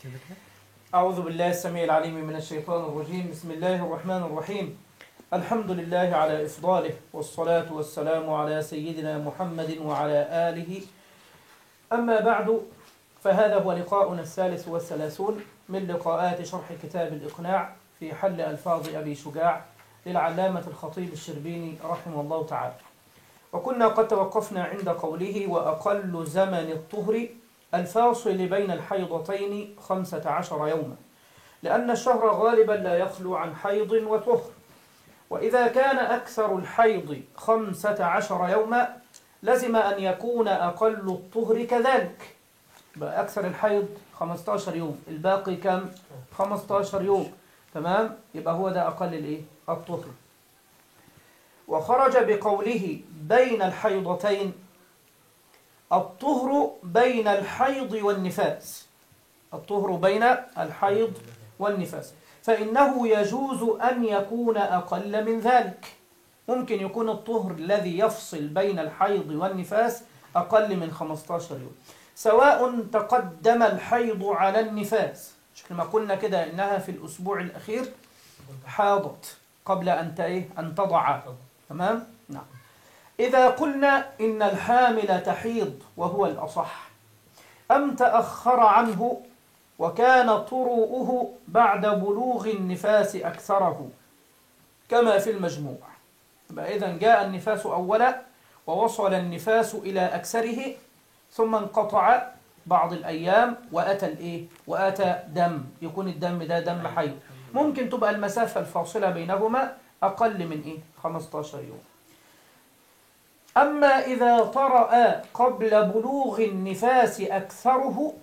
أعوذ بالله السميع العليم من الشيطان الرجيم بسم الله الرحمن الرحيم الحمد لله على إفضاله والصلاة والسلام على سيدنا محمد وعلى آله أما بعد فهذا هو لقاؤنا الثالث والثلاثون من لقاءات شرح كتاب الإقناع في حل ألفاظ أبي شجاع للعلامة الخطيب الشربيني رحمه الله تعالى وكنا قد توقفنا عند قوله وأقل زمن الطهر الفاصل بين الحيضتين خمسة عشر يوما لأن الشهر غالبا لا يخلو عن حيض وطهر وإذا كان أكثر الحيض خمسة عشر يوما لزم أن يكون أقل الطهر كذلك بقى أكثر الحيض 15 يوم الباقي كم 15 يوم تمام يبقى هو ده أقل الإيه الطهر وخرج بقوله بين الحيضتين الطهر بين الحيض والنفاس الطهر بين الحيض والنفاس فإنه يجوز أن يكون أقل من ذلك ممكن يكون الطهر الذي يفصل بين الحيض والنفاس أقل من 15 يوم سواء تقدم الحيض على النفاس شكل ما قلنا كده إنها في الأسبوع الأخير حاضت قبل أن إيه؟ أن تضع تمام؟ نعم إذا قلنا إن الحامل تحيض وهو الأصح أم تأخر عنه وكان طروؤه بعد بلوغ النفاس أكثره كما في المجموع إذا جاء النفاس أولا ووصل النفاس إلى أكثره ثم انقطع بعض الأيام وأتى الإيه؟ وأتى دم يكون الدم ده دم حي ممكن تبقى المسافة الفاصلة بينهما أقل من إيه؟ 15 يوم أما إذا طرأ قبل بلوغ النفاس أكثره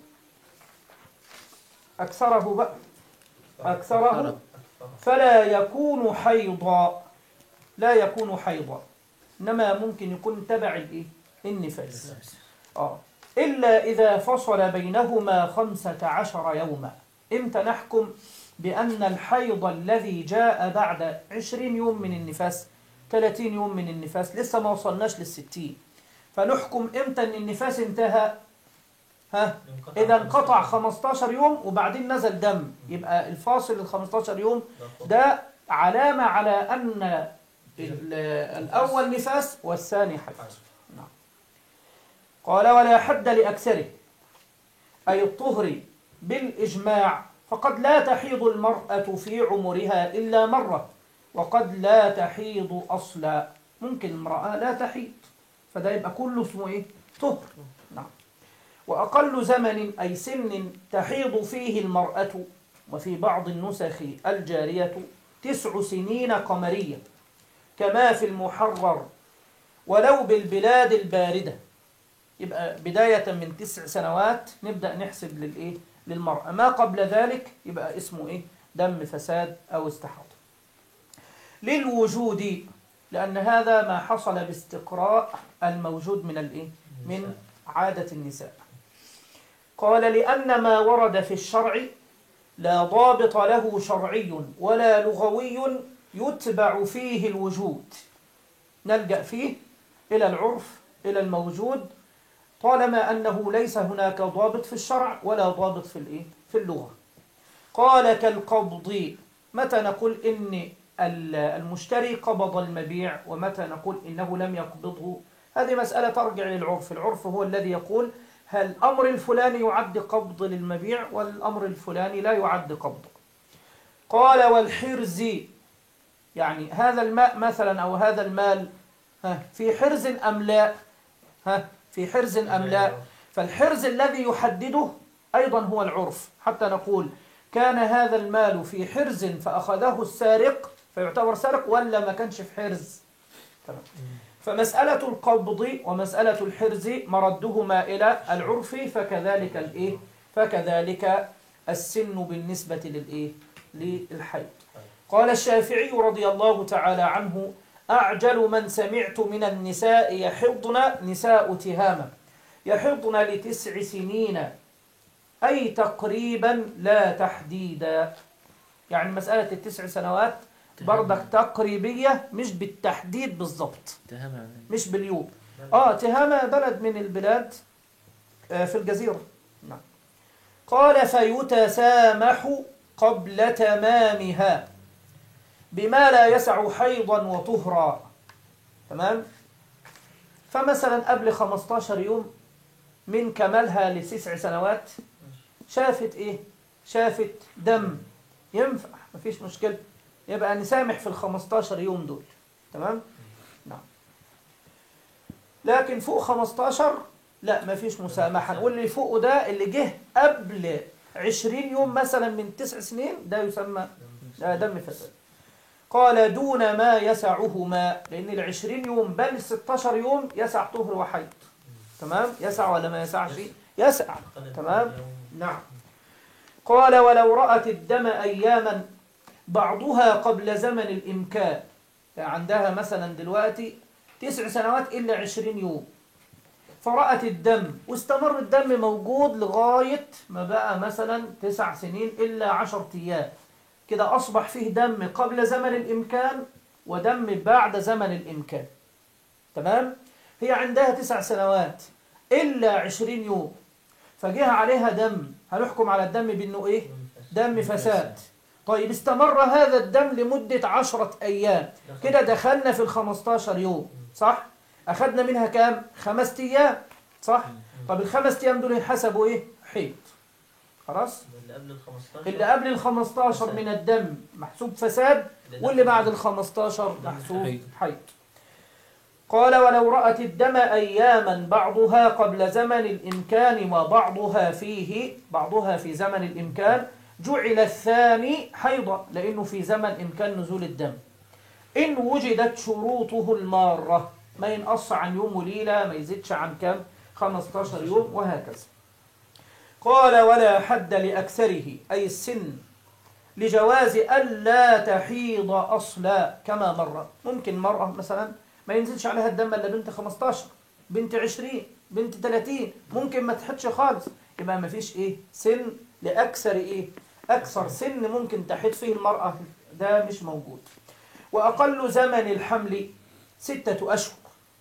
أكثره بقى أكثره فلا يكون حيضا لا يكون حيضا إنما ممكن يكون تبع الإيه؟ النفاس آه. إلا إذا فصل بينهما خمسة عشر يوما إمتى نحكم بأن الحيض الذي جاء بعد عشرين يوم من النفاس 30 يوم من النفاس لسه ما وصلناش للستين فنحكم إمتى أن النفاس انتهى ها إذا انقطع 15 يوم وبعدين نزل دم يبقى الفاصل ال 15 يوم ده علامة على أن الأول نفاس والثاني حيض نعم. قال ولا حد لأكثره أي الطهر بالإجماع فقد لا تحيض المرأة في عمرها إلا مرة وقد لا تحيض أصلا ممكن امرأة لا تحيض فده يبقى كله اسمه إيه؟ طهر نعم وأقل زمن أي سن تحيض فيه المرأة وفي بعض النسخ الجارية تسع سنين قمرية كما في المحرر ولو بالبلاد الباردة يبقى بداية من تسع سنوات نبدأ نحسب للإيه؟ للمرأة ما قبل ذلك يبقى اسمه إيه؟ دم فساد أو استحاضة للوجود لأن هذا ما حصل باستقراء الموجود من الإيه؟ من عادة النساء قال لأن ما ورد في الشرع لا ضابط له شرعي ولا لغوي يتبع فيه الوجود نلجأ فيه إلى العرف إلى الموجود طالما أنه ليس هناك ضابط في الشرع ولا ضابط في الإيه؟ في اللغة قال كالقبض متى نقول إن المشتري قبض المبيع ومتى نقول إنه لم يقبضه هذه مسألة ترجع للعرف العرف هو الذي يقول هل الأمر الفلاني يعد قبض للمبيع والأمر الفلاني لا يعد قبض قال والحرز يعني هذا الماء مثلا أو هذا المال ها في حرز أم لا ها في حرز أم لا فالحرز الذي يحدده أيضا هو العرف حتى نقول كان هذا المال في حرز فأخذه السارق فيعتبر سرق ولا ما كانش في حرز تمام فمسألة القبض ومسألة الحرز مردهما إلى العرف فكذلك الإيه فكذلك السن بالنسبة للإيه للحيض قال الشافعي رضي الله تعالى عنه أعجل من سمعت من النساء يحضن نساء تهامة يحضن لتسع سنين أي تقريبا لا تحديدا يعني مسألة التسع سنوات برضك تقريبية مش بالتحديد بالضبط تهمة مش باليوم آه تهامة بلد من البلاد آه في الجزيرة نعم قال فيتسامح قبل تمامها بما لا يسع حيضا وطهرا تمام فمثلا قبل 15 يوم من كمالها لتسع سنوات شافت ايه شافت دم ينفع مفيش مشكلة يبقى نسامح في ال 15 يوم دول تمام نعم لكن فوق 15 لا مفيش مسامحة واللي فوقه ده اللي جه قبل 20 يوم مثلا من تسع سنين ده يسمى ده دم فساد قال دون ما يسعهما لأن العشرين يوم بل 16 يوم يسع طهر وحيض تمام يسع ولا ما يسعش يسع تمام نعم قال ولو رأت الدم أياما بعضها قبل زمن الإمكان يعني عندها مثلا دلوقتي تسع سنوات إلا عشرين يوم فرأت الدم واستمر الدم موجود لغاية ما بقى مثلا تسع سنين إلا عشر أيام كده أصبح فيه دم قبل زمن الإمكان ودم بعد زمن الإمكان تمام؟ هي عندها تسع سنوات إلا عشرين يوم فجه عليها دم هنحكم على الدم بأنه إيه؟ دم فساد طيب استمر هذا الدم لمدة عشرة أيام كده دخلنا في الخمستاشر يوم صح؟ أخذنا منها كام؟ خمس أيام صح؟ طب الخمس أيام دول ينحسبوا إيه؟ حيض خلاص؟ اللي قبل ال 15 اللي قبل ال 15 من الدم محسوب فساد واللي بعد ال 15 محسوب حيض. حيض قال ولو رأت الدم أياما بعضها قبل زمن الإمكان وبعضها فيه بعضها في زمن الإمكان جعل الثاني حيضا لأنه في زمن إمكان نزول الدم إن وجدت شروطه المارة ما ينقص عن يوم وليلة ما يزيدش عن كم 15 يوم وهكذا قال ولا حد لأكثره أي السن لجواز ألا تحيض أصلا كما مر ممكن مرأة مثلا ما ينزلش عليها الدم إلا بنت 15 بنت 20 بنت 30 ممكن ما تحدش خالص يبقى ما فيش إيه سن لأكثر إيه أكثر سن ممكن تحيض فيه المرأة ده مش موجود وأقل زمن الحمل ستة أشهر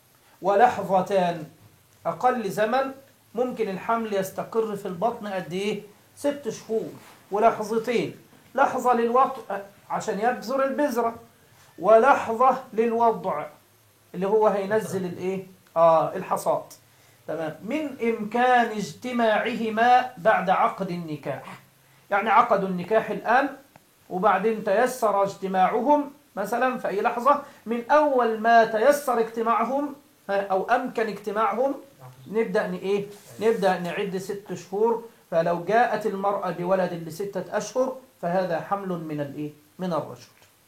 ولحظتان أقل زمن ممكن الحمل يستقر في البطن قد إيه؟ ست شهور ولحظتين لحظة للوطء عشان يبذر البذرة ولحظة للوضع اللي هو هينزل الإيه؟ آه الحصاد تمام من إمكان اجتماعهما بعد عقد النكاح يعني عقدوا النكاح الآن وبعدين تيسر اجتماعهم مثلا في أي لحظة من أول ما تيسر اجتماعهم أو أمكن اجتماعهم نبدأ ن- إيه؟ نبدأ نعد ست شهور فلو جاءت المرأة بولد لستة أشهر فهذا حمل من الإيه؟ من الرجل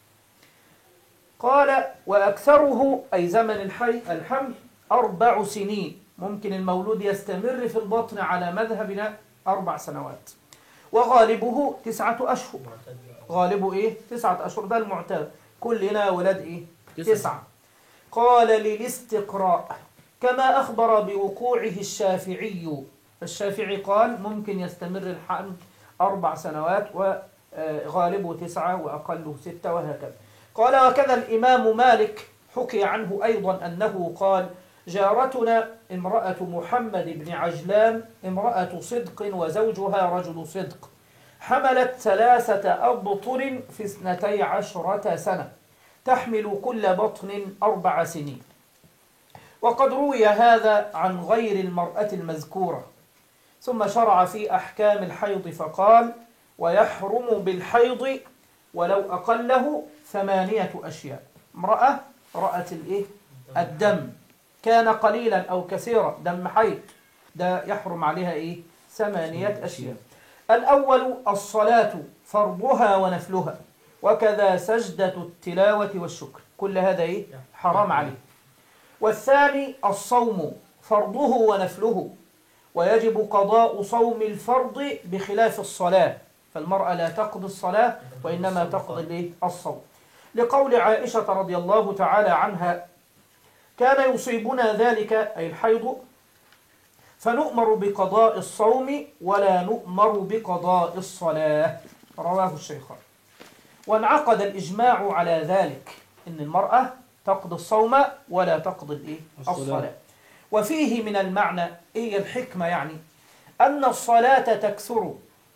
قال وأكثره أي زمن الحي الحمل أربع سنين ممكن المولود يستمر في البطن على مذهبنا أربع سنوات وغالبه تسعة أشهر غالبه إيه؟ تسعة أشهر ده المعتاد كلنا ولاد إيه؟ تسعة. تسعة قال للاستقراء كما أخبر بوقوعه الشافعي الشافعي قال ممكن يستمر الحمل أربع سنوات وغالبه تسعة وأقله ستة وهكذا قال وكذا الإمام مالك حكي عنه أيضا أنه قال جارتنا امرأة محمد بن عجلان امرأة صدق وزوجها رجل صدق حملت ثلاثة أبطر في اثنتي عشرة سنة تحمل كل بطن أربع سنين وقد روي هذا عن غير المرأة المذكورة ثم شرع في أحكام الحيض فقال ويحرم بالحيض ولو أقله ثمانية أشياء امرأة رأت الإيه؟ الدم كان قليلا أو كثيرا دم حيض ده يحرم عليها إيه؟ ثمانية أشياء الأول الصلاة فرضها ونفلها وكذا سجدة التلاوة والشكر كل هذا إيه؟ حرام عليه والثاني الصوم فرضه ونفله ويجب قضاء صوم الفرض بخلاف الصلاة فالمرأة لا تقضي الصلاة وإنما تقضي الإيه؟ الصوم لقول عائشة رضي الله تعالى عنها كان يصيبنا ذلك أي الحيض فنؤمر بقضاء الصوم ولا نؤمر بقضاء الصلاة رواه الشيخان وانعقد الإجماع على ذلك إن المرأة تقضي الصوم ولا تقضي الإيه؟ الصلاة. الصلاة وفيه من المعنى إيه الحكمة يعني أن الصلاة تكثر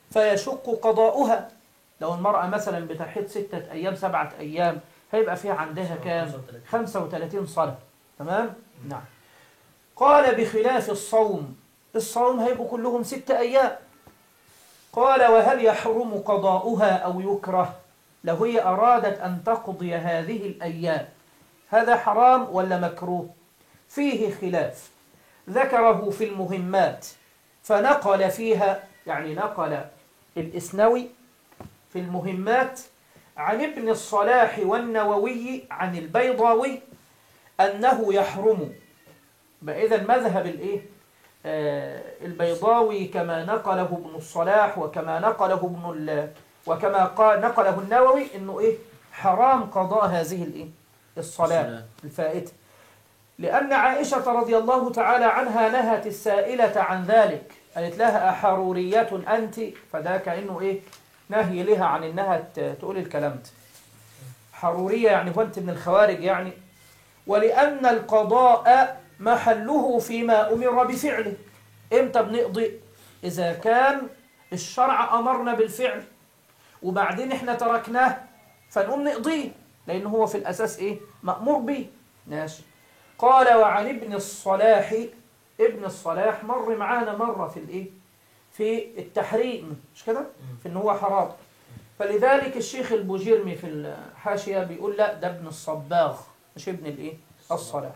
فيشق قضاؤها لو المرأة مثلا بتحيض ستة أيام سبعة أيام هيبقى فيها عندها كام 35 صلاة تمام نعم قال بخلاف الصوم الصوم هيبقوا كلهم ستة أيام قال وهل يحرم قضاؤها أو يكره لو هي أرادت أن تقضي هذه الأيام هذا حرام ولا مكروه فيه خلاف ذكره في المهمات فنقل فيها يعني نقل الإسنوي في المهمات عن ابن الصلاح والنووي عن البيضاوي أنه يحرم إذا مذهب الإيه؟ آه البيضاوي كما نقله ابن الصلاح وكما نقله ابن ال وكما قال نقله النووي انه ايه حرام قضاء هذه الايه الصلاه الفائته لان عائشه رضي الله تعالى عنها نهت السائله عن ذلك قالت لها احروريه انت فده كانه ايه نهي لها عن انها تقول الكلام ده حروريه يعني وانت من الخوارج يعني ولان القضاء محله فيما امر بفعله امتى بنقضي اذا كان الشرع امرنا بالفعل وبعدين احنا تركناه فنقوم نقضيه لان هو في الاساس ايه مامور به ماشي قال وعن ابن الصلاح ابن الصلاح مر معانا مره في الايه في التحريم مش كده في ان هو حرام فلذلك الشيخ البوجيرمي في الحاشيه بيقول لا ده ابن الصباغ مش ابن الايه الصلاح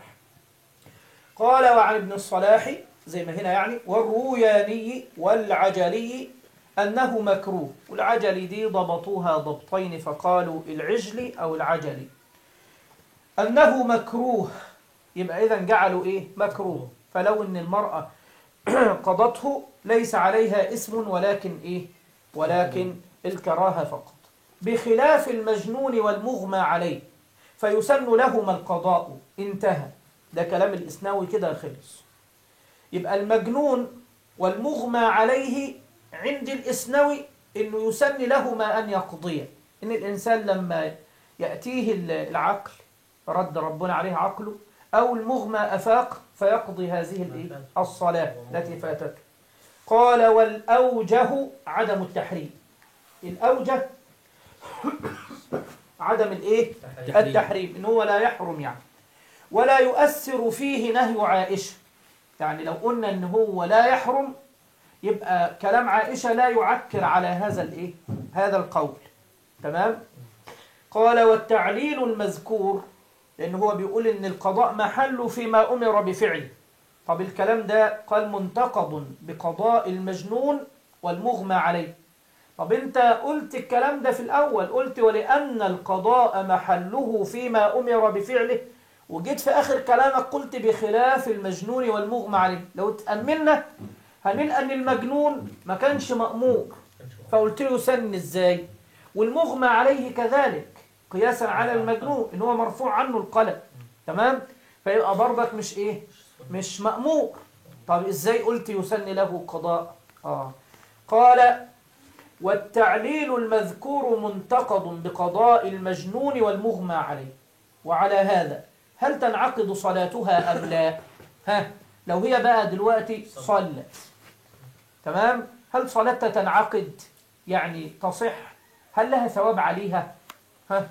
قال وعن ابن الصلاح زي ما هنا يعني والروياني والعجلي أنه مكروه والعجل دي ضبطوها ضبطين فقالوا العجل أو العجلي أنه مكروه يبقى إذا جعلوا إيه مكروه فلو أن المرأة قضته ليس عليها اسم ولكن إيه ولكن الكراهة فقط بخلاف المجنون والمغمى عليه فيسن لهما القضاء انتهى ده كلام الإسناوي كده خلص يبقى المجنون والمغمى عليه عند الإسنوي إنه يسن لهما أن يقضيا إن الإنسان لما يأتيه العقل رد ربنا عليه عقله أو المغمى أفاق فيقضي هذه الإيه؟ الصلاة التي فاتته قال والأوجه عدم التحريم الأوجه عدم الإيه؟ التحريم إن هو لا يحرم يعني ولا يؤثر فيه نهي عائشة يعني لو قلنا إن هو لا يحرم يبقى كلام عائشة لا يعكر على هذا الايه هذا القول تمام قال والتعليل المذكور لأن هو بيقول إن القضاء محله فيما أمر بفعله طب الكلام ده قال منتقض بقضاء المجنون والمغمى عليه طب انت قلت الكلام ده في الأول قلت ولأن القضاء محله فيما أمر بفعله وجيت في آخر كلامك قلت بخلاف المجنون والمغمى عليه لو تأملنا هنلقى ان المجنون ما كانش مأمور فقلت له سن ازاي والمغمى عليه كذلك قياسا على المجنون ان هو مرفوع عنه القلم تمام فيبقى برضك مش ايه مش مأمور طب ازاي قلت يسن له قضاء اه قال والتعليل المذكور منتقض بقضاء المجنون والمغمى عليه وعلى هذا هل تنعقد صلاتها أم لا ها لو هي بقى دلوقتي صلت تمام هل صلاتها تنعقد يعني تصح هل لها ثواب عليها ها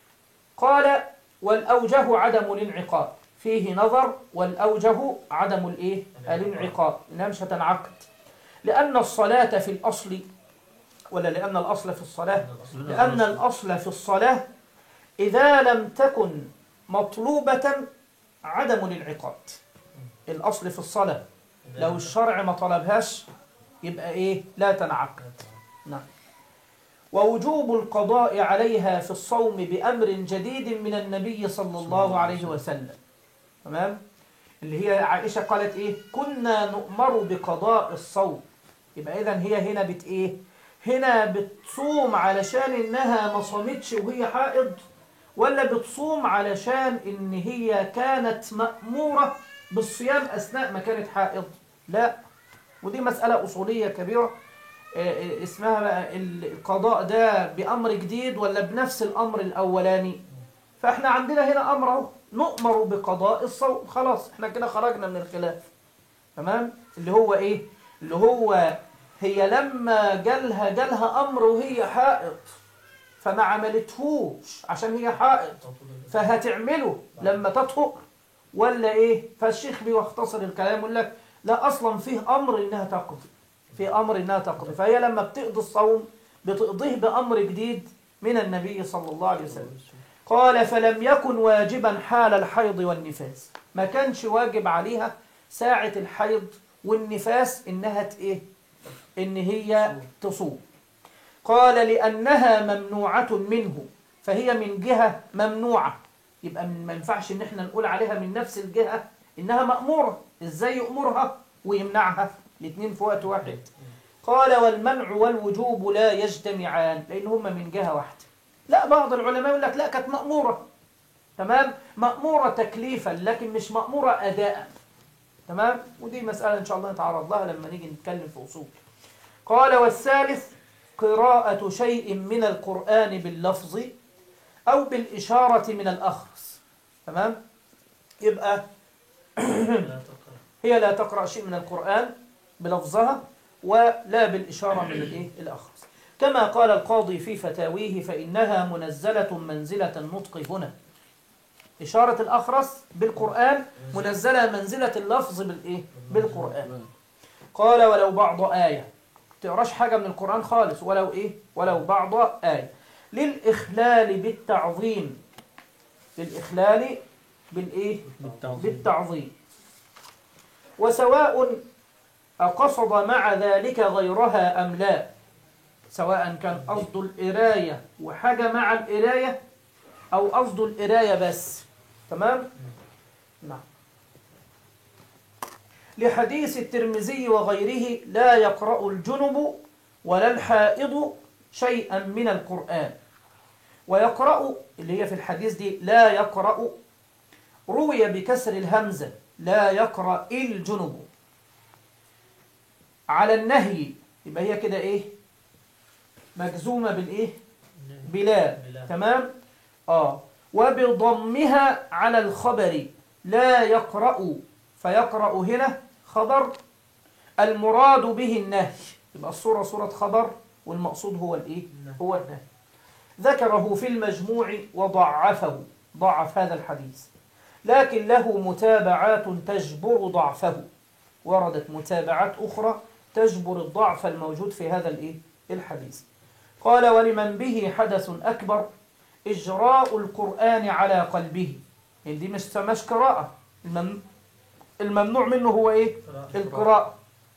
قال والأوجه عدم الانعقاد فيه نظر والأوجه عدم الايه الانعقاد انها مش هتنعقد لأن الصلاة في الأصل ولا لأن الأصل في الصلاة لأن الأصل في الصلاة إذا لم تكن مطلوبة عدم الانعقاد الأصل في الصلاة لو الشرع ما طلبهاش يبقى إيه لا تنعقد نعم ووجوب القضاء عليها في الصوم بأمر جديد من النبي صلى الله عليه وسلم تمام اللي هي عائشة قالت إيه كنا نؤمر بقضاء الصوم يبقى إذا هي هنا بت إيه هنا بتصوم علشان إنها ما صامتش وهي حائض ولا بتصوم علشان إن هي كانت مأمورة بالصيام أثناء ما كانت حائض لا ودي مسألة أصولية كبيرة اسمها بقى القضاء ده بأمر جديد ولا بنفس الأمر الأولاني فإحنا عندنا هنا أمر اهو نؤمر بقضاء الصوم خلاص إحنا كده خرجنا من الخلاف تمام اللي هو إيه اللي هو هي لما جالها جالها أمر وهي حائض فما عملتهوش عشان هي حائض فهتعمله لما تطهر ولا ايه فالشيخ بيختصر الكلام يقول لك لا اصلا فيه امر انها تقضي في امر انها تقضي فهي لما بتقضي الصوم بتقضيه بامر جديد من النبي صلى الله عليه وسلم قال فلم يكن واجبا حال الحيض والنفاس ما كانش واجب عليها ساعة الحيض والنفاس انها ت- ايه ان هي تصوم قال لأنها ممنوعة منه فهي من جهة ممنوعة يبقى من- ما ينفعش ان احنا نقول عليها من نفس الجهة انها مأمورة ازاي يأمرها ويمنعها الاثنين في وقت واحد قال والمنع والوجوب لا يجتمعان لان هما من جهة واحدة لا بعض العلماء يقول لك لا كانت مأمورة تمام مأمورة تكليفا لكن مش مأمورة أداء تمام ودي مسألة إن شاء الله نتعرض لها لما نيجي نتكلم في أصول قال والثالث قراءة شيء من القرآن باللفظ أو بالإشارة من الأخرس تمام يبقى هي لا تقرأ شيء من القرآن بلفظها ولا بالإشارة من الإيه الأخرس كما قال القاضي في فتاويه فإنها منزلة منزلة النطق هنا إشارة الأخرس بالقرآن منزلة منزلة اللفظ بالإيه بالقرآن قال ولو بعض آية تقراش حاجة من القرآن خالص ولو إيه ولو بعض آية للإخلال بالتعظيم للإخلال بالإيه بالتعظيم وسواء أقصد مع ذلك غيرها أم لا سواء كان قصد القراية وحاجة مع القراية أو قصد القراية بس تمام؟ نعم لحديث الترمذي وغيره لا يقرأ الجنب ولا الحائض شيئا من القرآن ويقرأ اللي هي في الحديث دي لا يقرأ روي بكسر الهمزة لا يقرأ الجنب على النهي يبقى هي كده ايه مجزومة بالايه بلا تمام اه وبضمها على الخبر لا يقرأ فيقرأ هنا خبر المراد به النهي يبقى الصورة صورة خبر والمقصود هو الايه هو النهي ذكره في المجموع وضعفه ضعف هذا الحديث لكن له متابعات تجبر ضعفه وردت متابعات أخرى تجبر الضعف الموجود في هذا الايه الحديث قال ولمن به حدث أكبر إجراء القرآن على قلبه يعني دي مش مش قراءة المم- الممنوع منه هو إيه القراءة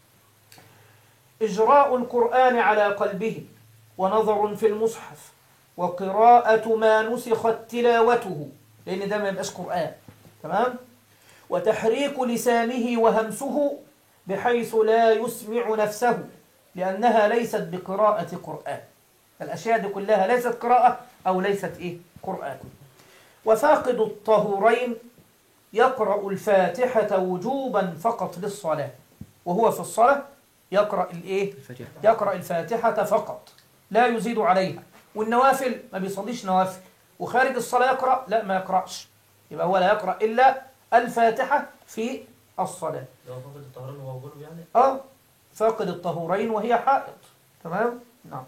إجراء القرآن على قلبه ونظر في المصحف وقراءة ما نسخت تلاوته لأن ده ما يبقاش قرآن تمام وتحريك لسانه وهمسه بحيث لا يسمع نفسه لأنها ليست بقراءة قرآن الأشياء دي كلها ليست قراءة أو ليست إيه قرآن وفاقد الطهورين يقرأ الفاتحة وجوبا فقط للصلاة وهو في الصلاة يقرأ الإيه يقرأ الفاتحة فقط لا يزيد عليها والنوافل ما بيصليش نوافل وخارج الصلاة يقرأ لا ما يقرأش يبقى هو لا يقرأ إلا الفاتحة في الصلاة لو فقد الطهران وهو جنب يعني اه فاقد الطهورين وهي حائض تمام نعم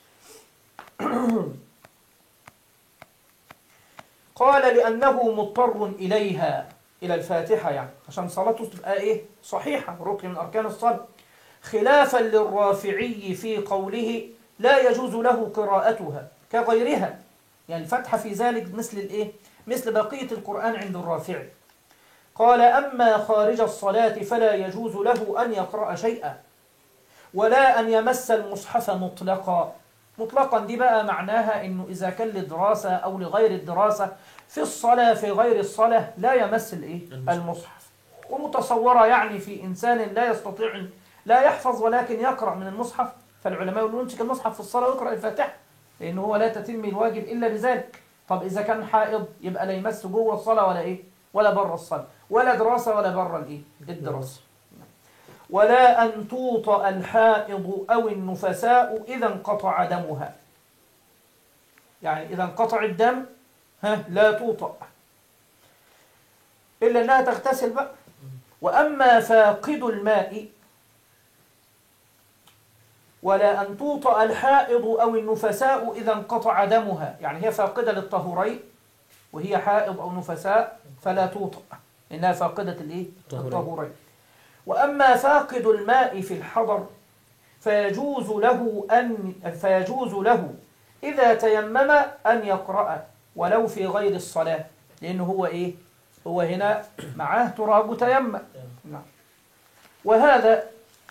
قال لأنه مضطر إليها إلى الفاتحة يعني عشان صلاته تبقى إيه صحيحة ركن من أركان الصلاة خلافا للرافعي في قوله لا يجوز له قراءتها كغيرها يعني الفتحة في ذلك مثل الإيه مثل بقية القرآن عند الرافعي قال أما خارج الصلاة فلا يجوز له أن يقرأ شيئا ولا أن يمس المصحف مطلقا مطلقا دي بقى معناها أنه إذا كان للدراسة أو لغير الدراسة في الصلاة في غير الصلاة لا يمس الإيه؟ المصحف. المصحف ومتصورة يعني في إنسان لا يستطيع أن- لا يحفظ ولكن يقرأ من المصحف فالعلماء يقولون يمسك المصحف في الصلاة ويقرأ الفاتحة لأنه هو لا تتم الواجب إلا بذلك طب إذا كان حائض يبقى لا يمس جوه الصلاة ولا إيه ولا بره الصلاة ولا دراسة ولا بره الإيه الدراسة ولا أن توطأ الحائض أو النفساء إذا انقطع دمها يعني إذا انقطع الدم ها لا توطأ إلا أنها تغتسل بقى وأما فاقد الماء ولا أن توطأ الحائض أو النفساء إذا انقطع دمها يعني هي فاقدة للطهورين وهي حائض أو نفساء فلا توطأ إنها فاقدة الإيه؟ الطهورين. الطهورين وأما فاقد الماء في الحضر فيجوز له أن فيجوز له إذا تيمم أن يقرأ ولو في غير الصلاة لأنه هو إيه؟ هو هنا معاه تراب تيمم نعم وهذا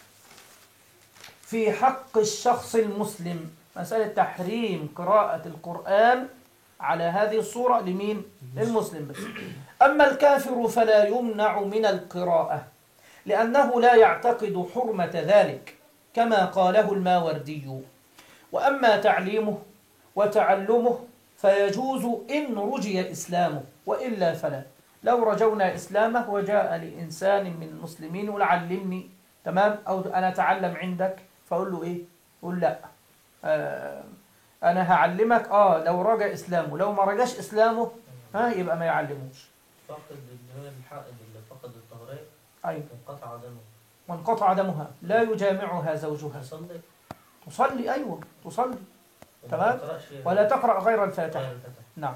في حق الشخص المسلم مسألة تحريم قراءة القرآن على هذه الصورة لمين؟ للمسلم بس أما الكافر فلا يمنع من القراءة لأنه لا يعتقد حرمة ذلك كما قاله الماوردي وأما تعليمه وتعلمه فيجوز إن رجي إسلامه وإلا فلا لو رجونا إسلامه وجاء لإنسان من المسلمين ولعلمني تمام أو أنا أتعلم عندك فأقول له إيه قول لا آه أنا هعلمك آه لو رجع إسلامه لو ما رجاش إسلامه ها يبقى ما يعلموش فقد اللي هو الحائض اللي فقد الطهرين أيوة انقطع دمه وانقطع دمها لا يجامعها زوجها تصلي تصلي أيوة تصلي وما تمام. تقرأش ولا تقرأ غير الفاتحة غير الفتح. نعم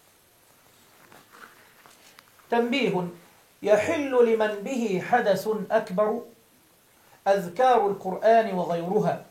تنبيه يحل لمن به حدث أكبر أذكار القرآن وغيرها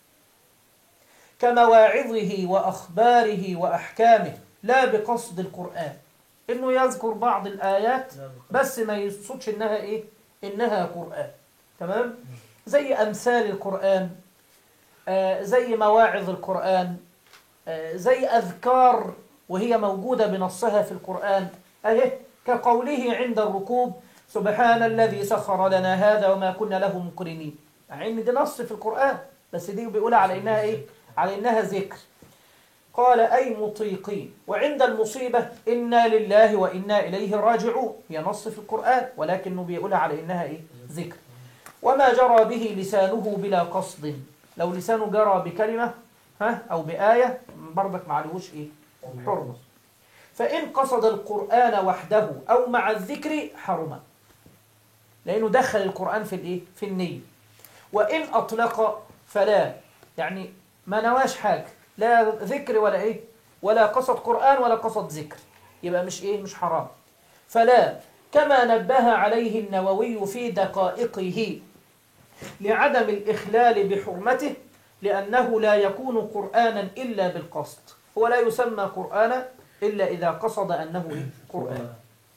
كمواعظه وأخباره وأحكامه لا بقصد القرآن إنه يذكر بعض الآيات لا بقصد. بس ما يقصدش إنها إيه إنها قرآن تمام زي أمثال القرآن آه زي مواعظ القرآن آه زي أذكار وهي موجودة بنصها في القرآن أهي كقوله عند الركوب سبحان الذي سخر لنا هذا وما كنا له مقرنين يعني إن دي نص في القرآن بس دي بيقولها على إنها إيه على إنها ذكر قال أي مطيقين وعند المصيبة إنا لله وإنا إليه راجعون هي نص في القرآن ولكنه بيقولها على إنها إيه ذكر وما جرى به لسانه بلا قصد لو لسانه جرى بكلمة ها أو بآية برضك معلهوش إيه حرمة فإن قصد القرآن وحده أو مع الذكر حرم لأنه دخل القرآن في الإيه في النية وإن أطلق فلا يعني ما نواش حاجة لا ذكر ولا إيه ولا قصد قرآن ولا قصد ذكر يبقى مش إيه مش حرام فلا كما نبه عليه النووي في دقائقه لعدم الإخلال بحرمته لأنه لا يكون قرآنا إلا بالقصد هو لا يسمى قرآنا إلا إذا قصد أنه إيه؟ قرآن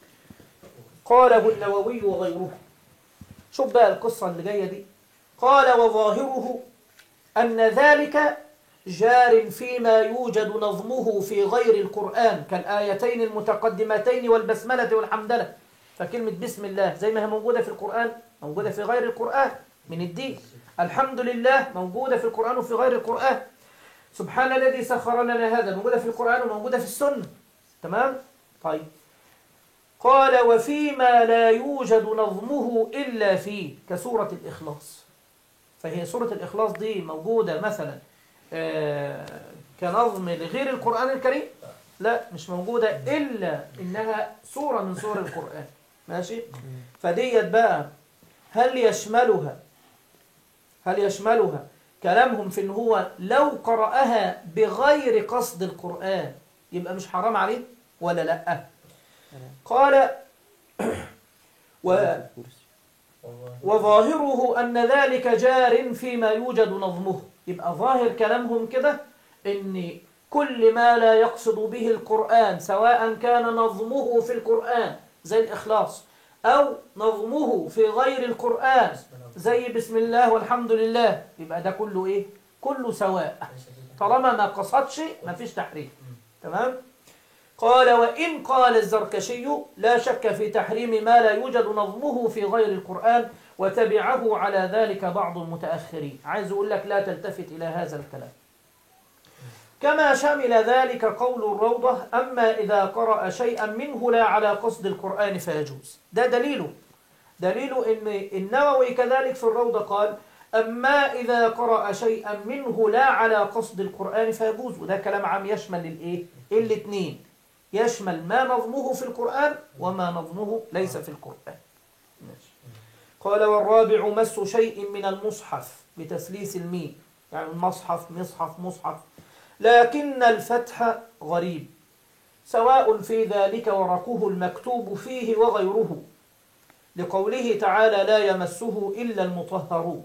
قاله النووي وغيره شوف بقى القصة اللي جاية دي قال وظاهره أن ذلك جار فيما يوجد نظمه في غير القرآن كالآيتين المتقدمتين والبسملة والحمدلة فكلمة بسم الله زي ما هي موجودة في القرآن موجودة في غير القرآن من الدين الحمد لله موجودة في القرآن وفي غير القرآن سبحان الذي سخر لنا هذا موجودة في القرآن وموجودة في السنة تمام؟ طيب قال وفيما لا يوجد نظمه إلا فيه كسورة الإخلاص فهي سورة الإخلاص دي موجودة مثلا آه، كنظم لغير القرآن الكريم لا مش موجودة إلا إنها سورة من سور القرآن ماشي فديت بقى هل يشملها هل يشملها كلامهم في إن هو لو قرأها بغير قصد القرآن يبقى مش حرام عليه ولا لأ قال و والله وظاهره أن ذلك جار فيما يوجد نظمه يبقى ظاهر كلامهم كده إن كل ما لا يقصد به القرآن سواء كان نظمه في القرآن زي الإخلاص أو نظمه في غير القرآن بسم الله. زي بسم الله والحمد لله يبقى ده كله إيه؟ كله سواء ليس في- طالما ما قصدش ما فيش تحريم تمام قال وإن قال الزركشي لا شك في تحريم ما لا يوجد نظمه في غير القرآن وتبعه على ذلك بعض المتأخرين عايز أقول لك لا تلتفت إلى هذا الكلام كما شمل ذلك قول الروضة أما إذا قرأ شيئا منه لا على قصد القرآن فيجوز ده دليله دليل إن النووي كذلك في الروضة قال أما إذا قرأ شيئا منه لا على قصد القرآن فيجوز وده كلام عام يشمل الإيه؟ الاثنين يشمل ما نظمه في القرآن وما نظمه ليس في القرآن ماشي. قال والرابع مس شيء من المصحف بتسليس الميم يعني مصحف مصحف مصحف لكن الفتح غريب سواء في ذلك ورقه المكتوب فيه وغيره لقوله تعالى لا يمسه إلا المطهرون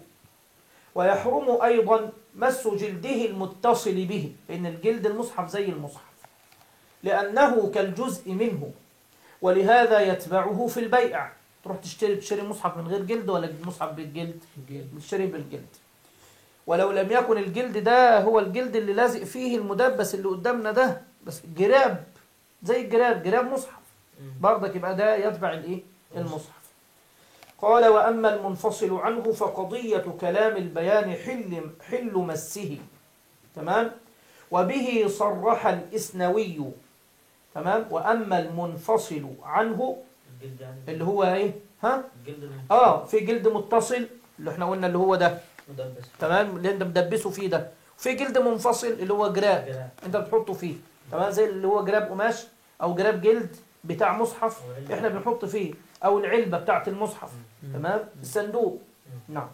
ويحرم أيضا مس جلده المتصل به لأن الجلد المصحف زي المصحف لأنه كالجزء منه ولهذا يتبعه في البيع تروح تشتري تشتري مصحف من غير جلد ولا مصحف بالجلد بتشتري بالجلد ولو لم يكن الجلد ده هو الجلد اللي لازق فيه المدبس اللي قدامنا ده بس جراب زي الجراب جراب مصحف برضك يبقى ده يتبع الايه المصحف قال واما المنفصل عنه فقضيه كلام البيان حل حل مسه تمام وبه صرح الاسنوي تمام واما المنفصل عنه الجلد يعني اللي هو ايه ها الجلد المنفصل. اه في جلد متصل اللي احنا قلنا اللي هو ده مدبس تمام اللي انت مدبسه فيه ده في جلد منفصل اللي هو جراب جراب. انت بتحطه فيه تمام زي اللي هو جراب قماش او جراب جلد بتاع مصحف أو علبة. احنا بنحط فيه او العلبه بتاعت المصحف مم. تمام الصندوق نعم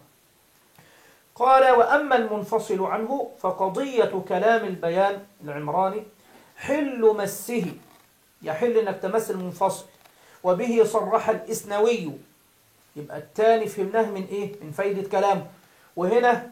قال واما المنفصل عنه فقضيه كلام البيان العمراني حل مسه يحل انك تمس المنفصل وبه صرح الاسنوي يبقى الثاني فهمناه من ايه من فايده كلامه وهنا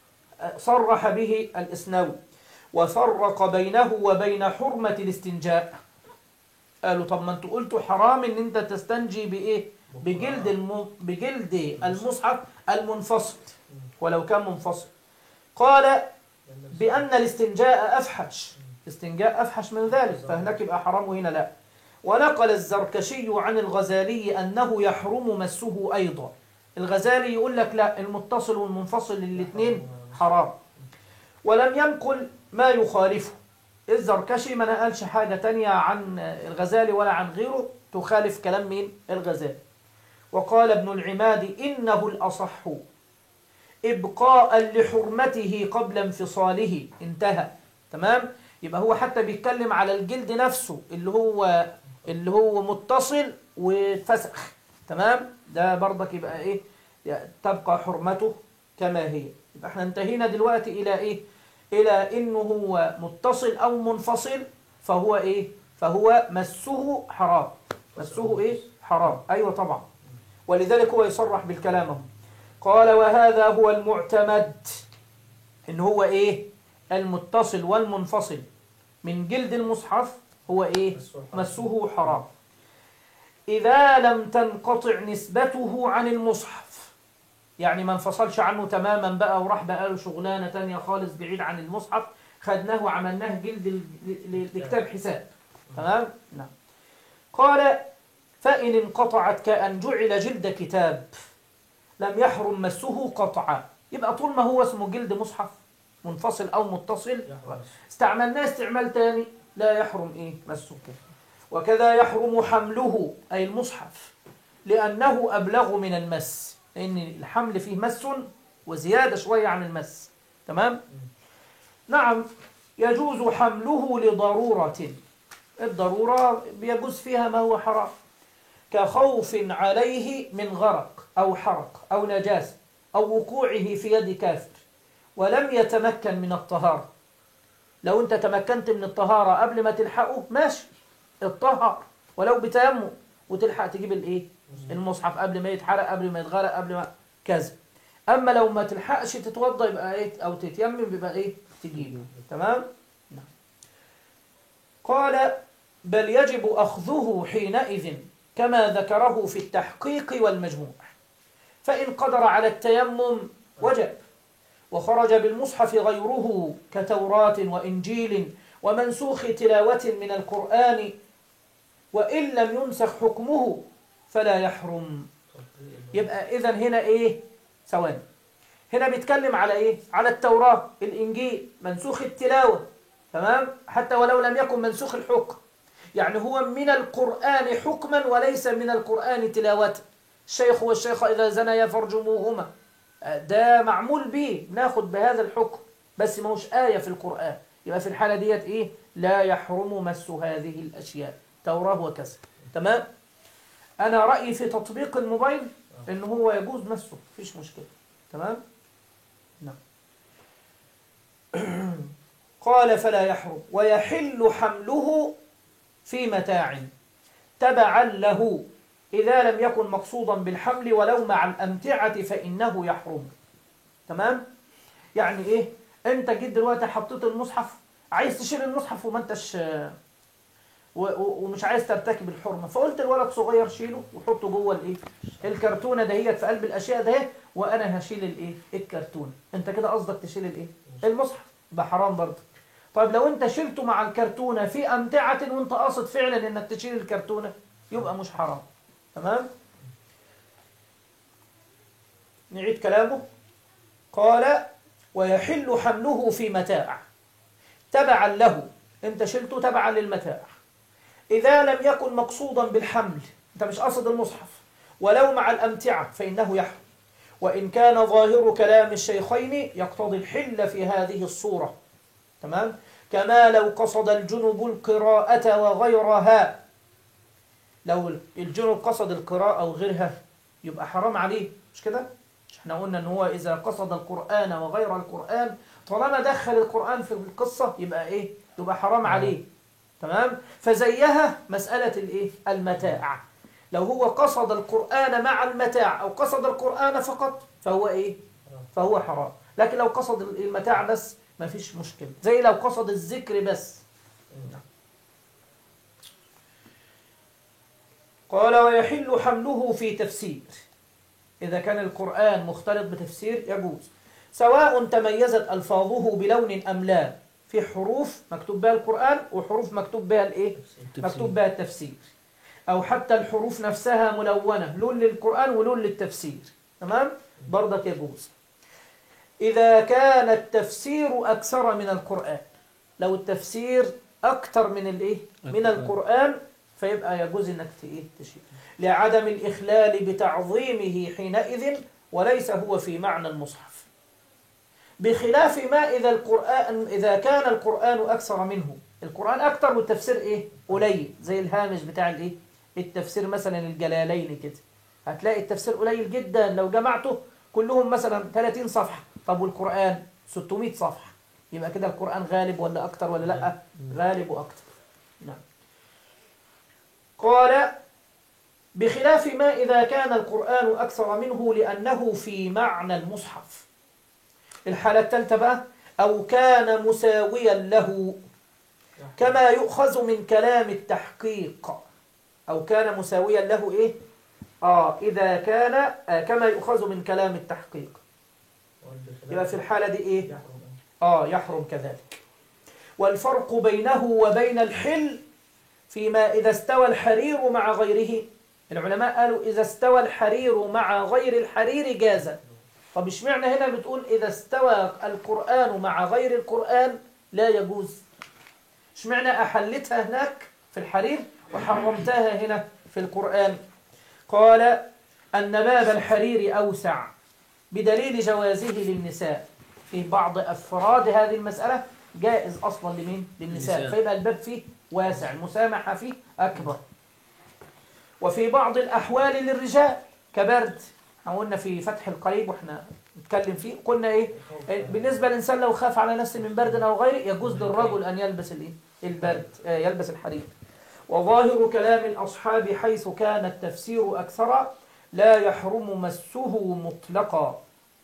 صرح به الاسنوي وفرق بينه وبين حرمه الاستنجاء قالوا طب ما انتوا قلتوا حرام ان انت تستنجي بايه بجلد الم... بجلد المصحف المنفصل ولو كان منفصل قال بأن الاستنجاء أفحش استنجاء أفحش من ذلك فهناك يبقى حرام وهنا لا ونقل الزركشي عن الغزالي أنه يحرم مسه أيضا الغزالي يقول لك لا المتصل والمنفصل الاثنين حرام ولم ينقل ما يخالفه الزركشي ما نقلش حاجة تانية عن الغزالي ولا عن غيره تخالف كلام مين الغزالي وقال ابن العماد إنه الأصح إبقاء لحرمته قبل انفصاله انتهى تمام يبقى هو حتى بيتكلم على الجلد نفسه اللي هو اللي هو متصل واتفسخ تمام ده برضك يبقى ايه يعني تبقى حرمته كما هي يبقى احنا انتهينا دلوقتي الى ايه الى انه هو متصل او منفصل فهو ايه فهو مسه حرام مسه ايه حرام ايوه طبعا ولذلك هو يصرح بالكلام اهو قال وهذا هو المعتمد ان هو ايه المتصل والمنفصل من جلد المصحف هو ايه مسه حرام إذا لم تنقطع نسبته عن المصحف يعني ما انفصلش عنه تماما بقى وراح بقى له شغلانة تانية خالص بعيد عن المصحف خدناه وعملناه جلد ل- ل- لكتاب حساب تمام نعم قال فإن انقطعت كأن جعل جلد كتاب لم يحرم مسه قطعا يبقى طول ما هو اسمه جلد مصحف منفصل أو متصل استعملناه استعمال تاني لا يحرم إيه مسه كده وكذا يحرم حمله أي المصحف لأنه أبلغ من المس لأن الحمل فيه مس وزيادة شوية عن المس تمام؟ نعم يجوز حمله لضرورة الضرورة بيجوز فيها ما هو حرام كخوف عليه من غرق أو حرق أو نجاسة أو وقوعه في يد كافر ولم يتمكن من الطهارة لو أنت تمكنت من الطهارة قبل ما تلحقه ماشي اتطهر ولو بتيمم وتلحق تجيب الايه المصحف قبل ما يتحرق قبل ما يتغرق قبل ما كذا اما لو ما تلحقش تتوضا يبقى ايه او تتيمم يبقى ايه تجيبه تمام نعم. قال بل يجب اخذه حينئذ كما ذكره في التحقيق والمجموع فان قدر على التيمم وجب وخرج بالمصحف غيره كتوراة وإنجيل ومنسوخ تلاوة من القرآن وإن لم ينسخ حكمه فلا يحرم يبقى إذا هنا إيه ثواني هنا بيتكلم على إيه على التوراة الإنجيل منسوخ التلاوة تمام حتى ولو لم يكن منسوخ الحكم يعني هو من القرآن حكما وليس من القرآن تلاوة الشيخ والشيخة إذا زنيا فارجموهما ده معمول به ناخد بهذا الحكم بس ما هوش آية في القرآن يبقى في الحالة ديت إيه لا يحرم مس هذه الأشياء توراة وكذا تمام أنا رأيي في تطبيق الموبايل إن هو يجوز مسه مفيش مشكلة تمام نعم قال فلا يحرم ويحل حمله في متاع تبعا له إذا لم يكن مقصودا بالحمل ولو مع الأمتعة فإنه يحرم تمام؟ يعني إيه؟ أنت جيت دلوقتي حطيت المصحف عايز تشيل المصحف وما أنتش و- و- ومش عايز ترتكب الحرمة فقلت الولد صغير شيله وحطه جوه الإيه؟ الكرتونة دهيت في قلب الأشياء ده وأنا هشيل الإيه؟ الكرتونة أنت كده قصدك تشيل الإيه؟ المصحف ده حرام برضه طيب لو أنت شلته مع الكرتونة في أمتعة وأنت قاصد فعلا إنك تشيل الكرتونة يبقى مش حرام تمام نعيد كلامه قال ويحل حمله في متاع تبعا له انت شلته تبعا للمتاع إذا لم يكن مقصودا بالحمل انت مش قصد المصحف ولو مع الأمتعة فإنه يحرم وإن كان ظاهر كلام الشيخين يقتضي الحل في هذه الصورة تمام كما لو قصد الجنب القراءة وغيرها لو الجنب قصد القراءة وغيرها يبقى حرام عليه مش كده؟ مش احنا قلنا ان هو اذا قصد القرآن وغير القرآن طالما دخل القرآن في القصة يبقى ايه؟ يبقى حرام عليه تمام؟ فزيها مسألة الايه؟ المتاع لو هو قصد القرآن مع المتاع او قصد القرآن فقط فهو ايه؟ فهو حرام لكن لو قصد المتاع بس ما فيش مشكلة زي لو قصد الذكر بس قال ويحل حمله في تفسير إذا كان القرآن مختلط بتفسير يجوز سواء تميزت ألفاظه بلون أم لا في حروف مكتوب بها القرآن وحروف مكتوب بها الإيه؟ مكتوب بها التفسير أو حتى الحروف نفسها ملونة لون للقرآن ولون للتفسير تمام؟ برضك يجوز إذا كان التفسير أكثر من القرآن لو التفسير أكثر من الإيه؟ من القرآن. القرآن فيبقى يجوز إنك ت- إيه؟ تشيل لعدم الإخلال بتعظيمه حينئذ وليس هو في معنى المصحف بخلاف ما إذا القرآن إذا كان القرآن أكثر منه القرآن أكثر والتفسير إيه قليل زي الهامش بتاع الإيه التفسير مثلا الجلالين كده هتلاقي التفسير قليل جدا لو جمعته كلهم مثلا 30 صفحة طب والقرآن 600 صفحة يبقى كده القرآن غالب ولا أكتر ولا لأ غالب وأكتر نعم قال بخلاف ما إذا كان القرآن أكثر منه لأنه في معنى المصحف الحالة الثالثة بقى أو كان مساويا له كما يؤخذ من كلام التحقيق أو كان مساويا له إيه؟ آه إذا كان آه كما يؤخذ من كلام التحقيق يبقى في الحالة دي إيه؟ آه يحرم كذلك والفرق بينه وبين الحل فيما إذا استوى الحرير مع غيره العلماء قالوا إذا استوى الحرير مع غير الحرير جاز طب اشمعنى هنا بتقول إذا استوى القرآن مع غير القرآن لا يجوز اشمعنى أحلتها هناك في الحرير وحرمتها هنا في القرآن قال أن باب الحرير أوسع بدليل جوازه للنساء في بعض أفراد هذه المسألة جائز أصلا لمين؟ للنساء للنساء. فيبقى الباب فيه واسع المسامحة فيه أكبر وفي بعض الأحوال للرجال كبرد احنا قلنا في فتح القريب واحنا نتكلم فيه قلنا ايه إيه، بالنسبة للإنسان لو خاف على نفسه من برد أو غيره يجوز للرجل أن يلبس الايه البرد آه، يلبس الحرير وظاهر كلام الأصحاب حيث كان التفسير أكثر لا يحرم مسه مطلقا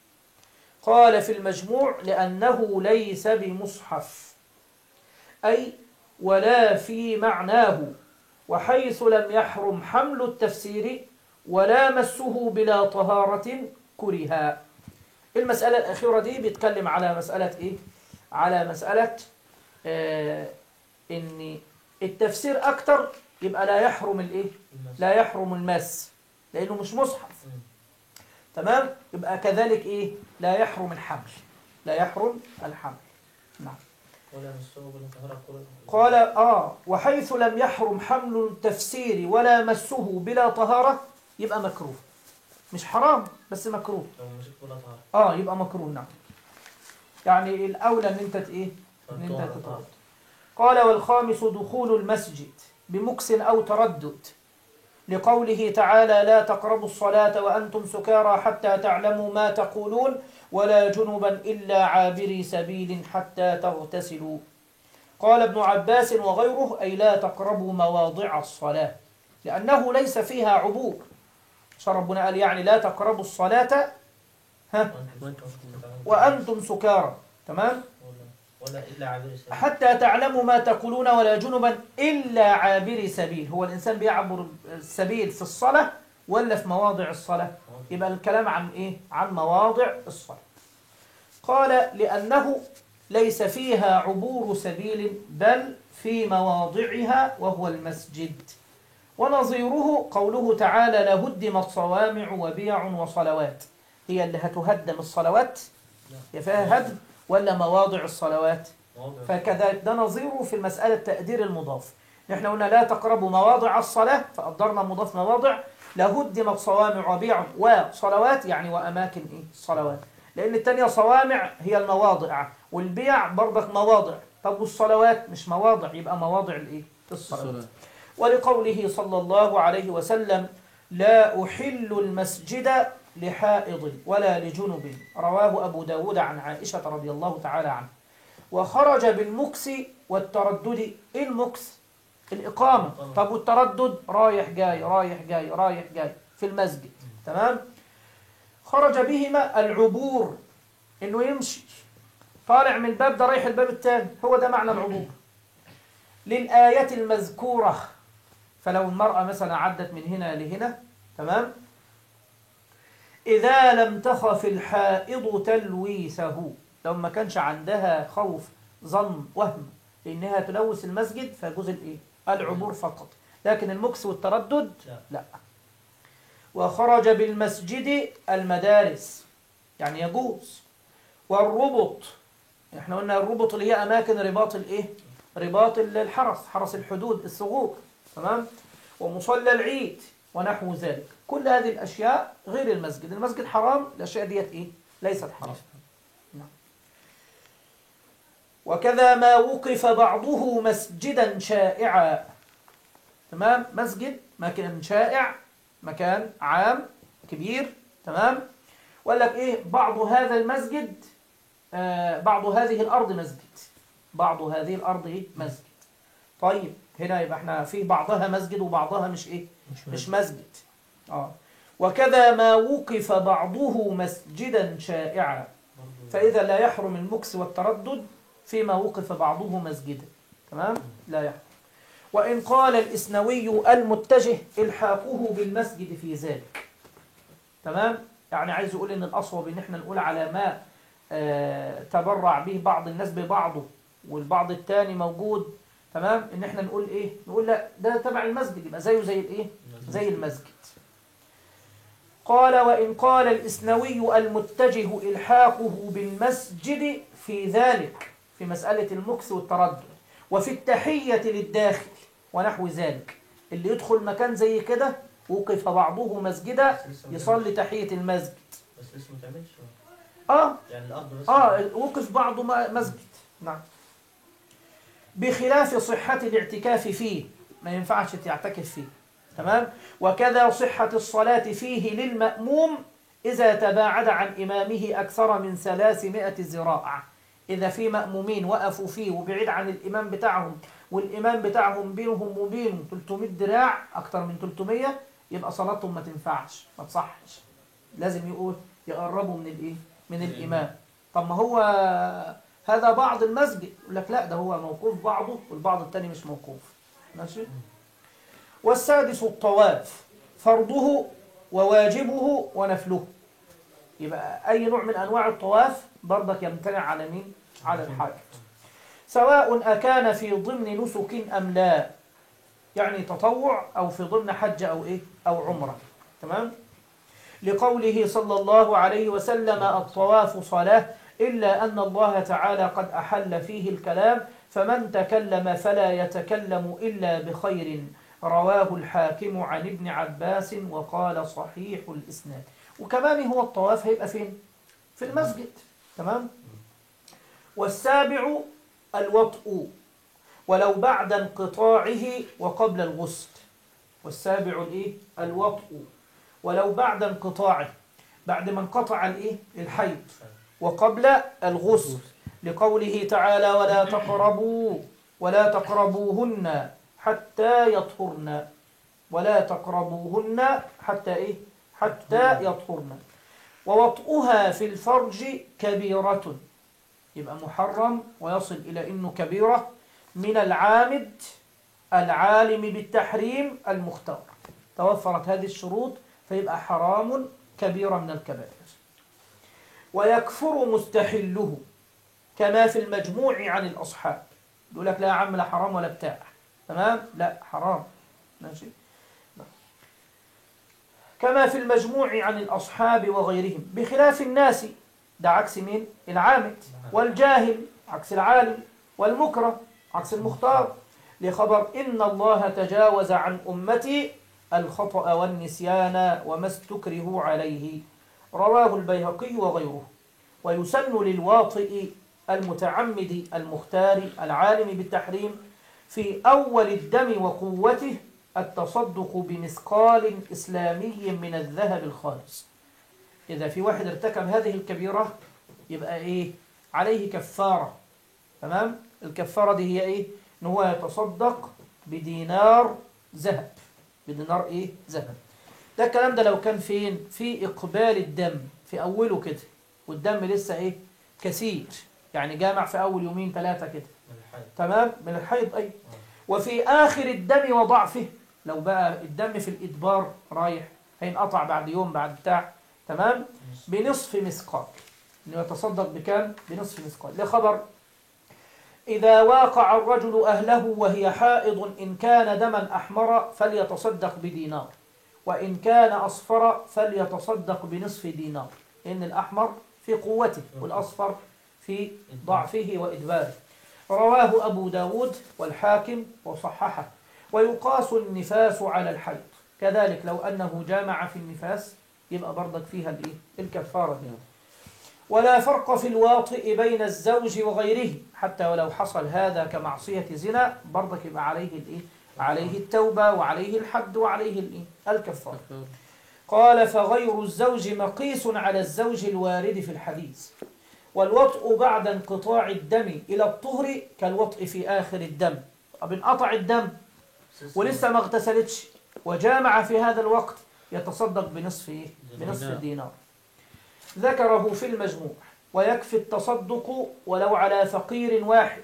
قال في المجموع لأنه ليس بمصحف أي ولا في معناه وحيث لم يحرم حمل التفسير ولا مسه بلا طهارة كرها المسألة الأخيرة دي بيتكلم على مسألة إيه؟ على مسألة آه إن التفسير أكتر يبقى لا يحرم الإيه؟ لا يحرم المس لأنه مش مصحف تمام؟ يبقى كذلك إيه؟ لا يحرم الحمل لا يحرم الحمل نعم ولا مسوه ولا طهارة كل قال آه وحيث لم يحرم حمل التفسير ولا مسه بلا طهارة يبقى مكروه مش حرام بس مكروه لو مسك ولا طهارة اه يبقى مكروه نعم يعني الأولى ان انت ت- ايه ان انت فالطهارة تطهر قال والخامس دخول المسجد بمكس أو تردد لقوله تعالى لا تقربوا الصلاة وأنتم سكارى حتى تعلموا ما تقولون ولا جنبا إلا عابري سبيل حتى تغتسلوا قال ابن عباس وغيره أي لا تقربوا مواضع الصلاة لأنه ليس فيها عبور عشان ربنا قال يعني لا تقربوا الصلاة ها وأنتم وأنتم سكارى تمام ولا ولا إلا عابر سبيل حتى تعلموا ما تقولون ولا جنبا إلا عابر سبيل هو الإنسان بيعبر السبيل في الصلاة ولا في مواضع الصلاة يبقى الكلام عن إيه عن مواضع الصلاة قال لأنه ليس فيها عبور سبيل بل في مواضعها وهو المسجد ونظيره قوله تعالى لهدمت صوامع وبيع وصلوات هي اللي هتهدم الصلوات هي فيها هدم ولا مواضع الصلوات مواضع فكذلك ده نظيره في المسألة تقدير المضاف نحن قلنا لا تقربوا مواضع الصلاة فقدرنا مضاف مواضع لهدمت صوامع وبيع وصلوات يعني وأماكن إيه الصلوات لأن التانية صوامع هي المواضع والبيع برضك مواضع طب والصلوات مش مواضع يبقى مواضع الإيه الصلوات ولقوله صلى الله عليه وسلم لا أحل المسجد لحائض ولا لجنب رواه أبو داود عن عائشة رضي الله تعالى عنه وخرج بالمكس والتردد إيه المكس الإقامة طب والتردد رايح جاي رايح جاي رايح جاي في المسجد تمام خرج بهما العبور إنه يمشي طالع من الباب ده رايح الباب الثاني هو ده معنى العبور للآية المذكورة فلو المرأة مثلا عدت من هنا لهنا تمام إذا لم تخف الحائض تلويثه لو ما كانش عندها خوف ظن وهم إنها تلوث المسجد فيجوز الإيه؟ العبور فقط لكن المكس والتردد لا. لا وخرج بالمسجد المدارس يعني يجوز والربط احنا قلنا الربط اللي هي أماكن رباط الإيه؟ رباط الحرس حرس الحدود الثغور تمام ومصلى العيد ونحو ذلك كل هذه الأشياء غير المسجد المسجد حرام الأشياء ديت إيه ليست حرام نعم. وكذا ما وقف بعضه مسجدا شائعا تمام مسجد مكان شائع مكان عام كبير تمام وقال لك ايه بعض هذا المسجد آه بعض هذه الارض مسجد بعض هذه الارض ايه مسجد طيب هنا يبقى احنا في بعضها مسجد وبعضها مش ايه مش مسجد اه وكذا ما وقف بعضه مسجدا شائعا فإذا لا يحرم المكس والتردد فيما وقف بعضه مسجدا تمام لا يحرم وإن قال الإسنوي المتجه إلحاقه بالمسجد في ذلك تمام يعني عايز يقول إن الأصوب إن إحنا نقول على ما آه تبرع به بعض الناس ببعضه والبعض التاني موجود تمام إن إحنا نقول إيه نقول لا ده تبع المسجد يبقى زيه زي الإيه زي المسجد قال وإن قال الإسنوي المتجه إلحاقه بالمسجد في ذلك في مسألة المكس والتردد وفي التحية للداخل ونحو ذلك اللي يدخل مكان زي كده وقف بعضه مسجدا بس لسه ما يصلي تحية المسجد بس لسه ما تعملش آه يعني الأرض بس آه وقف بعضه م- مسجد نعم بخلاف صحة الاعتكاف فيه ما ينفعش تعتكف فيه تمام وكذا صحة الصلاة فيه للمأموم إذا تباعد عن إمامه أكثر من ثلاثمائة ذراع إذا في مأمومين وقفوا فيه وبعيد عن الإمام بتاعهم والإمام بتاعهم بينهم وبينه 300 ذراع أكثر من 300 يبقى صلاتهم ما تنفعش ما تصحش لازم يقول يقربوا من الإيه من الإمام طب ما هو هذا بعض المسجد يقول لك لا ده هو موقوف بعضه والبعض التاني مش موقوف ماشي والسادس الطواف فرضه وواجبه ونفله يبقى أي نوع من أنواع الطواف برضك يمتنع على مين؟ على الحاج سواء أكان في ضمن نسك أم لا يعني تطوع أو في ضمن حج أو إيه؟ أو عمرة تمام؟ لقوله صلى الله عليه وسلم الطواف صلاة إلا أن الله تعالى قد أحل فيه الكلام فمن تكلم فلا يتكلم إلا بخير رواه الحاكم عن ابن عباس وقال صحيح الإسناد وكمان هو الطواف هيبقى فين؟ في المسجد تمام؟ والسابع الوطء ولو بعد انقطاعه وقبل الغسل والسابع الايه؟ الوطء ولو بعد انقطاعه بعد ما انقطع الايه؟ الحيض وقبل الغسل لقوله تعالى ولا تقربوا ولا تقربوهن حتى يطهرن ولا تقربوهن حتى إيه حتى يطهرن ووطئها في الفرج كبيرة يبقى محرم ويصل إلى إنه كبيرة من العامد العالم بالتحريم المختار توفرت هذه الشروط فيبقى حرام كبيرة من الكبائر ويكفر مستحله كما في المجموع عن الأصحاب يقول لك لا يا عم لا حرام ولا بتاع تمام لا حرام ماشي كما في المجموع عن الأصحاب وغيرهم بخلاف الناس ده عكس مين العامد والجاهل عكس العالم والمكره عكس المختار لخبر إن الله تجاوز عن أمتي الخطأ والنسيان وما استكرهوا عليه رواه البيهقي وغيره ويسن للواطئ المتعمد المختار العالم بالتحريم في أول الدم وقوته التصدق بمثقال إسلامي من الذهب الخالص إذا في واحد ارتكب هذه الكبيرة يبقى إيه عليه كفارة تمام الكفارة دي هي إيه إن هو يتصدق بدينار ذهب بدينار إيه ذهب ده الكلام ده لو كان فين في إقبال الدم في أوله كده والدم لسه إيه كثير يعني جامع في أول يومين ثلاثة كده من الحي تمام من الحيض أي وفي آخر الدم وضعفه لو بقى الدم في الإدبار رايح هينقطع بعد يوم بعد بتاع تمام بنصف مثقال إنه يتصدق بكام بنصف مثقال لخبر إذا واقع الرجل أهله وهي حائض إن كان دما أحمر فليتصدق بدينار وإن كان أصفر فليتصدق بنصف دينار إن الأحمر في قوته والأصفر في ضعفه وإدباره رواه أبو داود والحاكم وصححه ويقاس النفاس على الحيض كذلك لو أنه جامع في النفاس يبقى برضك فيها الإيه؟ الكفارة دي. ولا فرق في الواطئ بين الزوج وغيره حتى ولو حصل هذا كمعصية زنا برضك يبقى عليه الإيه؟ عليه التوبة وعليه الحد وعليه الإيه؟ الكفارة قال فغير الزوج مقيس على الزوج الوارد في الحديث والوطء بعد انقطاع الدم إلى الطهر كالوطء في آخر الدم طب انقطع الدم ولسه ما اغتسلتش وجامع في هذا الوقت يتصدق بنصف إيه؟ بنصف دينار ذكره في المجموع ويكفي التصدق ولو على فقير واحد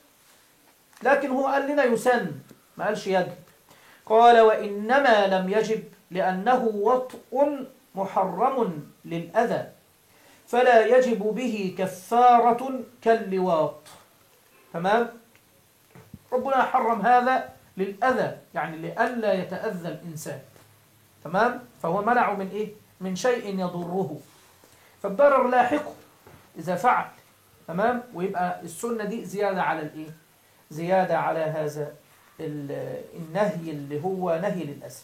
لكن هو قال لنا يسن ما قالش يجب قال وإنما لم يجب لأنه وطء محرم للأذى فلا يجب به كفارة كاللواط تمام ربنا حرم هذا للأذى يعني لئلا يتأذى الإنسان تمام فهو منعه من إيه من شيء يضره فالضرر لاحقه إذا فعل تمام ويبقى السنة دي زيادة على الإيه زيادة على هذا ال- النهي اللي هو نهي للأسف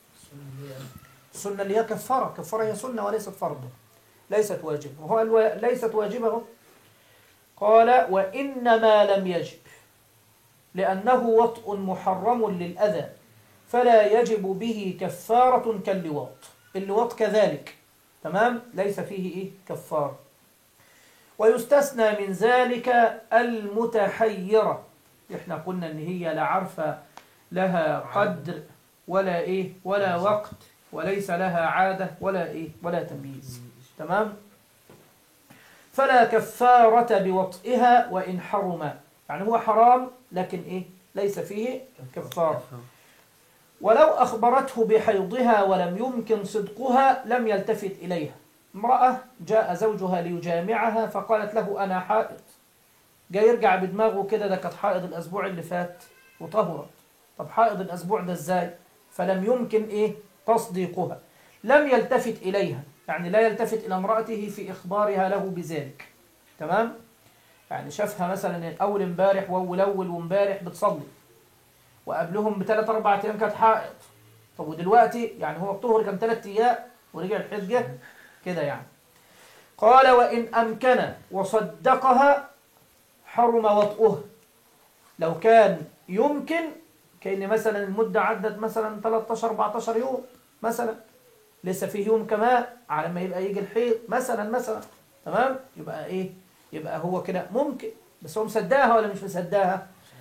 السنة اللي هي كفارة كفارة هي سنة وليست فرض ليست واجبة وهو قال و- ليست واجبة اهو. قال وإنما لم يجب لأنه وطء محرم للأذى فلا يجب به كفارة كاللواط اللواط كذلك تمام ليس فيه إيه كفارة ويستثنى من ذلك المتحيرة احنا قلنا ان هي لا عارفة لها قدر ولا ايه ولا وقت وليس لها عادة ولا ايه ولا تمييز تمام فلا كفارة بوطئها وإن حرم يعني هو حرام لكن إيه ليس فيه كفارة ولو أخبرته بحيضها ولم يمكن صدقها لم يلتفت إليها امرأة جاء زوجها ليجامعها فقالت له أنا حائض جاي يرجع بدماغه كده ده كانت حائض الأسبوع اللي فات وطهرت طب حائض الأسبوع ده إزاي فلم يمكن إيه تصديقها لم يلتفت إليها يعني لا يلتفت إلى امرأته في إخبارها له بذلك تمام يعني شافها مثلا أول امبارح وأول أول وامبارح بتصلي وقبلهم بثلاث أربع أيام كانت حائض طب ودلوقتي يعني هو الطهر كان ثلاث أيام ورجع الحجة كده يعني قال وإن أمكن وصدقها حرم وطئه لو كان يمكن كأن مثلا المدة عدت مثلا 13 14 يوم مثلا لسه فيه يوم كمان على ما يبقى يجي الحيض مثلا مثلا تمام يبقى ايه يبقى هو كده ممكن بس هو مصدقها ولا مش مصدقها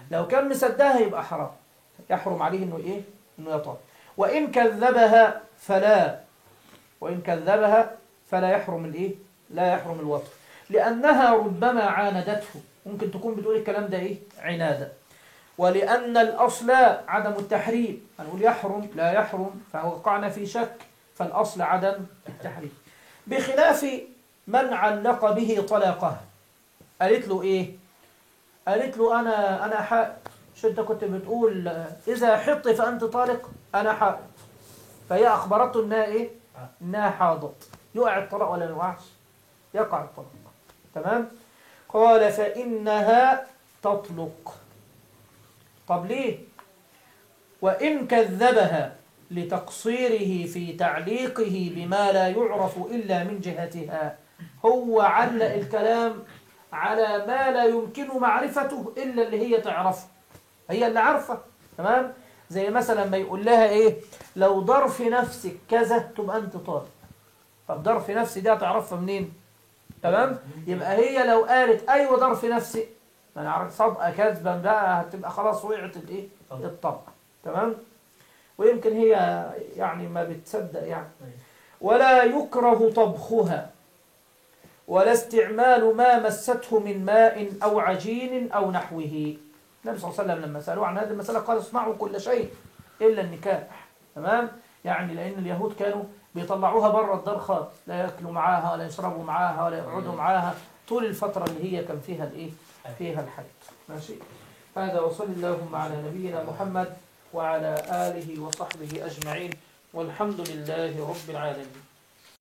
لو كان مصدقها يبقى حرام يحرم عليه انه ايه انه يطأ وان كذبها فلا وان كذبها فلا يحرم الايه لا يحرم الوطء لانها ربما عاندته ممكن تكون بتقول الكلام ده ايه عنادا ولان الاصل عدم التحريم هنقول يحرم لا يحرم فوقعنا في شك فالاصل عدم التحريم بخلاف من علق به طلاقها قالت له ايه قالت له انا انا حائض مش انت كنت بتقول اذا حط فانت طالق انا حائض فهي اخبرته انها ايه انها حاضت يقع الطلاق ولا ما يقعش يقع الطلاق تمام قال فانها تطلق طب ليه وان كذبها لتقصيره في تعليقه بما لا يعرف الا من جهتها هو علق الكلام على ما لا يمكن معرفته إلا اللي هي تعرفه هي اللي عارفة تمام زي مثلا ما يقول لها إيه لو ضر في نفسك كذا تبقى أنت طالب طب ضر في نفسي دي هتعرفها منين تمام يبقى هي لو قالت أيوة ضر في نفسي ما نعرف صدقة كذبا بقى هتبقى خلاص وقعت الإيه الطبق تمام ويمكن هي يعني ما بتصدق يعني ولا يكره طبخها ولا استعمال ما مسته من ماء أو عجين أو نحوه النبي صلى الله عليه وسلم لما سألوه عن هذه المسألة قال اصنعوا كل شيء إلا النكاح تمام يعني لأن اليهود كانوا بيطلعوها بره الدار خالص لا يأكلوا معاها ولا يشربوا معاها ولا يقعدوا معاها طول الفترة اللي هي كان فيها الإيه فيها الحيض ماشي هذا وصل اللهم على نبينا محمد وعلى آله وصحبه أجمعين والحمد لله رب العالمين